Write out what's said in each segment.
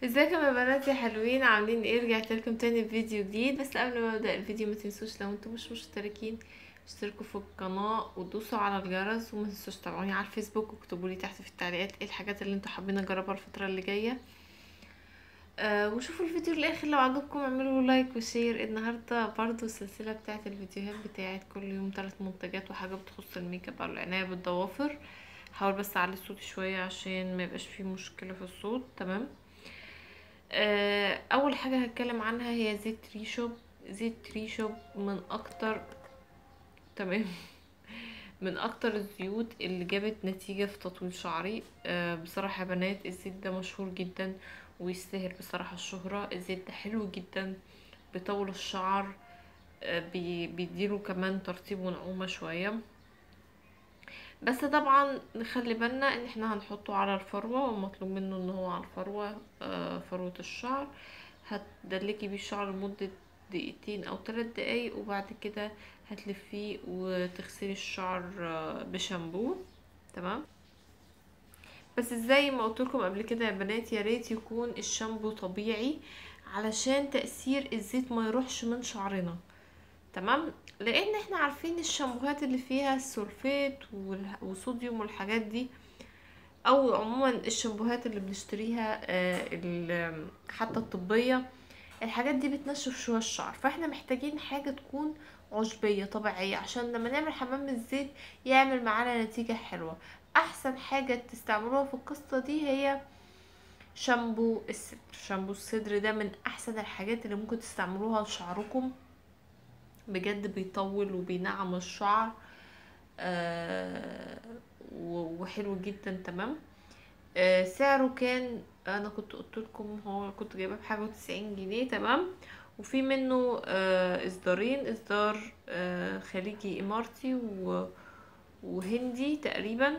ازيكم يا بنات يا حلوين عاملين ايه رجعت لكم تاني بفيديو جديد بس قبل ما ابدا الفيديو ما تنسوش لو انتم مش مشتركين اشتركوا في القناه وتدوسوا على الجرس وما تنسوش تابعوني على الفيسبوك واكتبوا لي تحت في التعليقات ايه الحاجات اللي انتم حابين اجربها الفتره اللي جايه آه وشوفوا الفيديو للاخر لو عجبكم اعملوا لايك وشير النهارده برضو السلسله بتاعه الفيديوهات بتاعه كل يوم ثلاث منتجات وحاجه بتخص الميك اب او العنايه بالضوافر هحاول بس اعلي الصوت شويه عشان ما يبقاش فيه مشكله في الصوت تمام آه، اول حاجه هتكلم عنها هي زيت ريشوب زيت ريشوب من اكتر تمام من اكتر الزيوت اللي جابت نتيجة في تطويل شعري آه، بصراحة يا بنات الزيت ده مشهور جدا ويستاهل بصراحة الشهرة الزيت ده حلو جدا بيطول الشعر آه، بي- بيديله كمان ترطيب ونعومة شوية بس طبعا نخلي بالنا ان احنا هنحطه على الفروة ومطلوب منه ان هو على الفروة آه، فروة الشعر هتدلكي بيه الشعر لمدة دقيقتين او ثلاث دقايق وبعد كده هتلفيه وتغسلي الشعر آه، بشامبو تمام بس زي ما قلت لكم قبل كده يا بنات يا ريت يكون الشامبو طبيعي علشان تأثير الزيت ما يروحش من شعرنا تمام لان احنا عارفين الشامبوهات اللي فيها السولفيت والح- والصوديوم والحاجات دي او عموما الشامبوهات اللي بنشتريها آه، ال- حتى الطبية الحاجات دي بتنشف شوية الشعر فاحنا محتاجين حاجة تكون عشبية طبيعية عشان لما نعمل حمام الزيت يعمل معانا نتيجة حلوة احسن حاجة تستعملوها في القصة دي هي شامبو الصدر شامبو الصدر ده من احسن الحاجات اللي ممكن تستعملوها لشعركم بجد بيطول وبينعم الشعر آه و- وحلو جدا تمام آه سعره كان انا كنت قلت لكم هو كنت جايباه بحاجه وتسعين جنيه تمام وفي منه آه اصدارين اصدار آه خليجي اماراتي و- وهندي تقريبا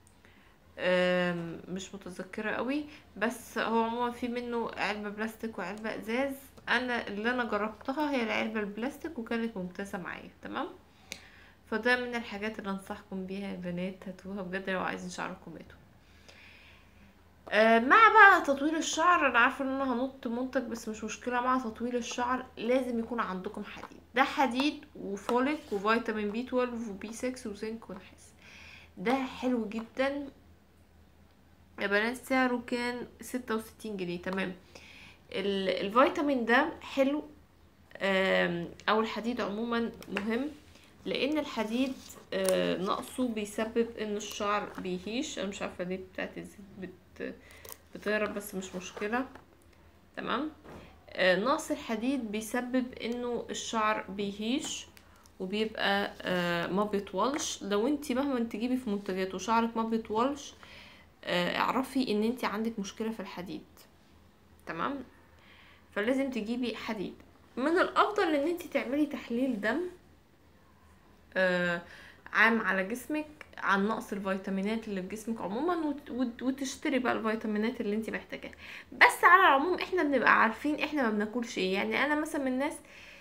آم، مش متذكرة قوي بس هو عموما في منه علبة بلاستيك وعلبة ازاز انا اللي انا جربتها هي العلبة البلاستيك وكانت ممتازة معايا تمام فده من الحاجات اللي انصحكم بيها يا بنات هاتوها بجد لو عايزين شعركم يطول آه، مع بقى تطويل الشعر انا عارفه ان انا هنط منتج بس مش مشكله مع تطويل الشعر لازم يكون عندكم حديد ده حديد وفوليك وفيتامين بي 12 وبي 6 وزنك ونحاس ده حلو جدا يا بنات سعره كان ستة وستين جنيه تمام ال- الفيتامين ده حلو آم، او الحديد عموما مهم لان الحديد آه، نقصه بيسبب ان الشعر بيهيش انا مش عارفه ليه بتاعت الزيت بت بتهرب بس مش مشكله تمام آه، نقص الحديد بيسبب انه الشعر بيهيش وبيبقى آه، ما بيطولش لو انت مهما تجيبي في منتجات وشعرك ما بيطولش آه، اعرفي ان انت عندك مشكله في الحديد تمام فلازم تجيبي حديد من الافضل ان انت تعملي تحليل دم آه، عام على جسمك عن نقص الفيتامينات اللي في جسمك عموما وت- وت- وتشتري بقى الفيتامينات اللي انت محتاجاها بس على العموم احنا بنبقى عارفين احنا ما بناكلش ايه يعني انا مثلا من الناس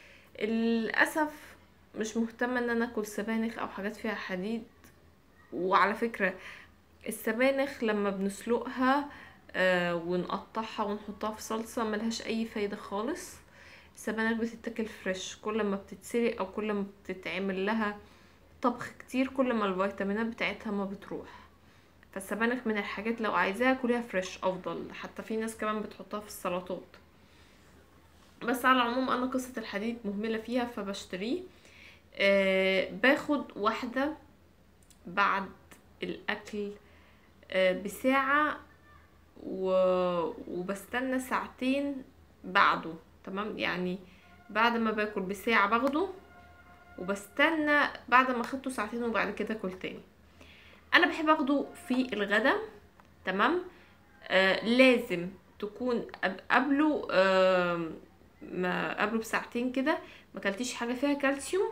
للاسف مش مهتمه ان انا اكل سبانخ او حاجات فيها حديد وعلى فكره السبانخ لما بنسلقها آه ونقطعها ونحطها في صلصة ملهاش أي فايدة خالص السبانخ بتتاكل فريش كل ما بتتسلق أو كل ما بتتعمل لها طبخ كتير كل ما الفيتامينات بتاعتها ما بتروح فالسبانخ من الحاجات لو عايزاها كلها فريش أفضل حتى في ناس كمان بتحطها في السلطات بس على العموم أنا قصة الحديد مهملة فيها فبشتريه آه باخد واحدة بعد الأكل آه، بساعة و... وبستنى ساعتين بعده تمام يعني بعد ما باكل بساعة باخده وبستنى بعد ما اخدته ساعتين وبعد كده اكل تاني انا بحب اخده في الغدا تمام آه لازم تكون قب- قبله آه ما قبله بساعتين كده ما اكلتيش حاجه فيها كالسيوم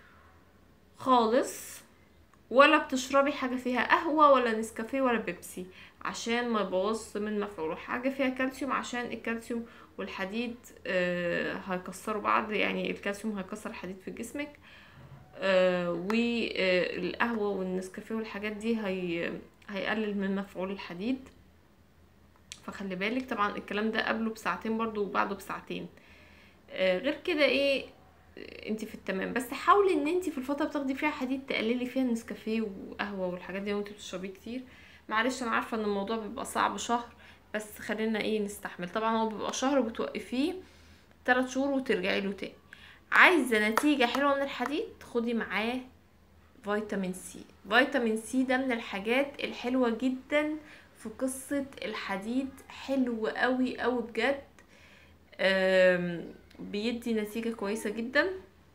خالص ولا بتشربي حاجة فيها قهوة ولا نسكافيه ولا بيبسي عشان ما يبوظش من مفعوله حاجة فيها كالسيوم عشان الكالسيوم والحديد آه هيكسروا بعض يعني الكالسيوم هيكسر الحديد في جسمك آه والقهوة والنسكافيه والحاجات دي هي هيقلل من مفعول الحديد فخلي بالك طبعا الكلام ده قبله بساعتين برضو وبعده بساعتين آه غير كده ايه انت في التمام بس حاولي ان انت في الفتره بتاخدي فيها حديد تقللي فيها النسكافيه وقهوه والحاجات دي وانت بتشربيه كتير معلش انا عارفه ان الموضوع بيبقى صعب شهر بس خلينا ايه نستحمل طبعا هو بيبقى شهر وبتوقفيه تلات شهور وترجعي له تاني عايزه نتيجه حلوه من الحديد خدي معاه فيتامين سي فيتامين سي ده من الحاجات الحلوه جدا في قصه الحديد حلو قوي قوي بجد آم، بيدي نتيجه كويسه جدا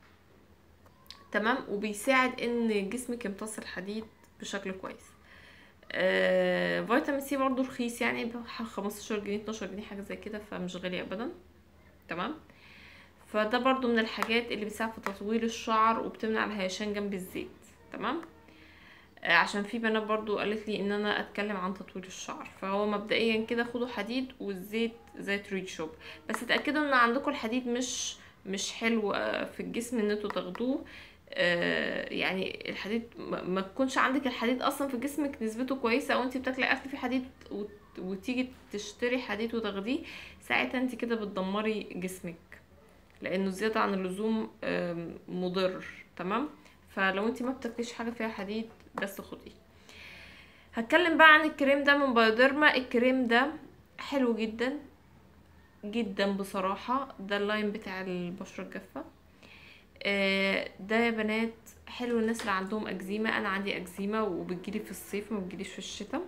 تمام وبيساعد ان جسمك يمتص الحديد بشكل كويس آه، فيتامين سي برضو رخيص يعني ب 15 جنيه 12 جنيه حاجه زي كده فمش غالي ابدا تمام فده برضو من الحاجات اللي بتساعد في تطويل الشعر وبتمنع الهيشان جنب الزيت تمام آه، عشان في بنات برضو قالت لي ان انا اتكلم عن تطويل الشعر فهو مبدئيا كده خدوا حديد والزيت زيت ريد شوب بس اتاكدوا ان عندكم الحديد مش مش حلو آه، في الجسم ان انتوا تاخدوه آه، يعني الحديد ما ما تكونش عندك الحديد اصلا في جسمك نسبته كويسه او انت بتاكلي اكل فيه حديد وت- وتيجي تشتري حديد وتاخديه ساعتها انت كده بتدمري جسمك لانه زياده عن اللزوم آم، مضر تمام فلو انت ما بتاكليش حاجه فيها حديد بس خديه هتكلم بقى عن الكريم ده من بايوديرما الكريم ده حلو جدا جدا بصراحه ده اللاين بتاع البشره الجافه آه، ده يا بنات حلو الناس اللي عندهم اكزيما انا عندي اكزيما وبتجيلي في الصيف ما بتجيليش في الشتاء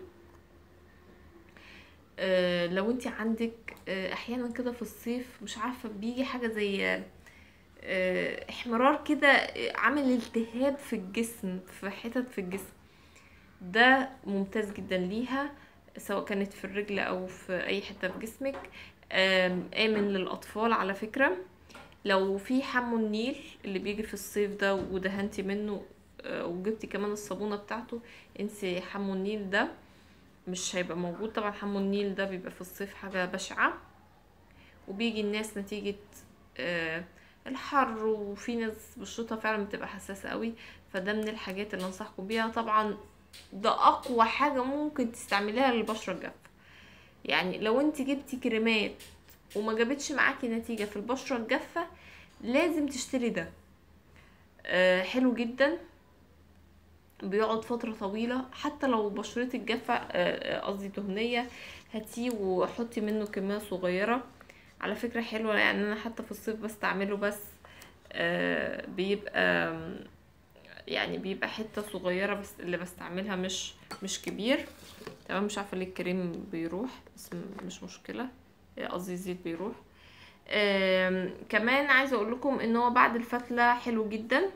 آه، لو انت عندك آه، احيانا كده في الصيف مش عارفه بيجي حاجه زي آه، احمرار كده آه، عامل التهاب في الجسم في حتت في الجسم ده ممتاز جدا ليها سواء كانت في الرجل او في اي حته في جسمك آم، امن للاطفال على فكره لو في حمو النيل اللي بيجي في الصيف ده ودهنتي منه آه، وجبتي كمان الصابونه بتاعته انسي حمو النيل ده مش هيبقى موجود طبعا حمو النيل ده بيبقى في الصيف حاجه بشعه وبيجي الناس نتيجه آه، الحر وفي ناس بشرتها فعلا بتبقى حساسه قوي فده من الحاجات اللي انصحكم بيها طبعا ده اقوى حاجه ممكن تستعمليها للبشره الجافه يعني لو انت جبتي كريمات وما جابتش معاكي نتيجه في البشره الجافه لازم تشتري ده آه، حلو جدا بيقعد فترة طويلة حتى لو بشرتك جافة آه، آه، قصدي دهنية هاتيه وحطي منه كمية صغيرة على فكرة حلوة يعني انا حتى في الصيف بستعمله بس آه، بيبقى يعني بيبقى حتة صغيرة بس اللي بستعملها مش مش كبير تمام مش عارفة ليه الكريم بيروح بس م- مش مشكلة آه، قصدي الزيت بيروح آم، كمان عايزة اقول لكم ان هو بعد الفتلة حلو جدا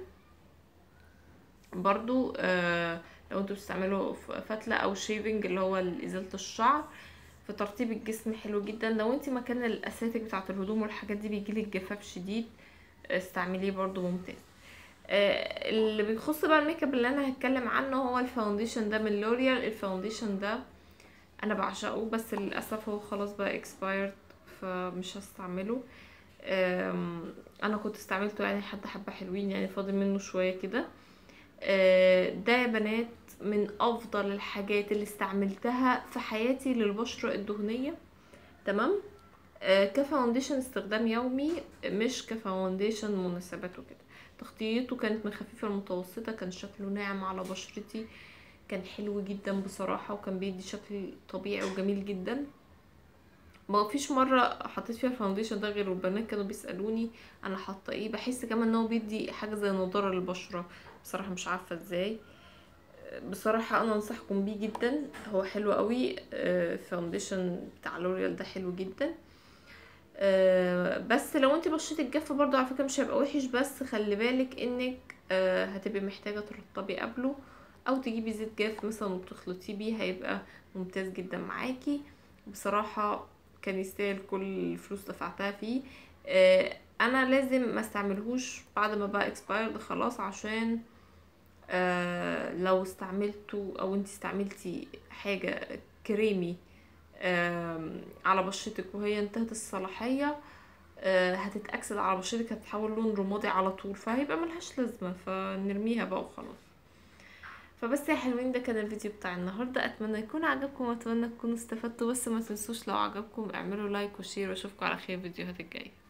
برضو آه لو انتوا بتستعملوا ف- فتلة او شيفنج اللي هو ازالة الشعر في ترطيب الجسم حلو جدا لو انت مكان الاساتك بتاعة الهدوم والحاجات دي بيجيلك جفاف شديد استعمليه برضو ممتاز آه اللي بيخص بقى الميك اب اللي انا هتكلم عنه هو الفاونديشن ده من لوريال الفاونديشن ده انا بعشقه بس للاسف هو خلاص بقى expired فمش هستعمله آم، انا كنت استعملته يعني حد حبة حلوين يعني فاضل منه شوية كده آه، ده يا بنات من افضل الحاجات اللي استعملتها في حياتي للبشرة الدهنية تمام آه، كفاونديشن استخدام يومي مش كفاونديشن مناسبات وكده تغطيته كانت من خفيفة لمتوسطة كان شكله ناعم على بشرتي كان حلو جدا بصراحة وكان بيدي شكل طبيعي وجميل جدا ما فيش مرة حطيت فيها الفاونديشن ده غير والبنات كانوا بيسألوني انا حاطة ايه بحس كمان ان هو بيدي حاجة زي نضارة للبشرة بصراحة مش عارفة ازاي بصراحة انا انصحكم بيه جدا هو حلو قوي آه، فاونديشن بتاع لوريال ده حلو جدا آه، بس لو انت بشرتك جافة برضو على فكرة مش هيبقى وحش بس خلي بالك انك آه، هتبقي محتاجة ترطبي قبله او تجيبي زيت جاف مثلا وتخلطيه بيه هيبقى ممتاز جدا معاكي بصراحة كان يستاهل كل الفلوس دفعتها فيه آه، انا لازم ما استعملهوش بعد ما بقى expired خلاص عشان آه لو استعملته او انت استعملتي حاجة كريمي آم، على بشرتك وهي انتهت الصلاحية آه، هتتأكسد على بشرتك هتتحول لون رمادي على طول فهيبقى ملهاش لازمة فنرميها بقى وخلاص فبس يا حلوين ده كان الفيديو بتاع النهارده اتمنى يكون عجبكم واتمنى تكونوا استفدتوا بس ما تنسوش لو عجبكم اعملوا لايك وشير واشوفكم على خير فيديوهات الجايه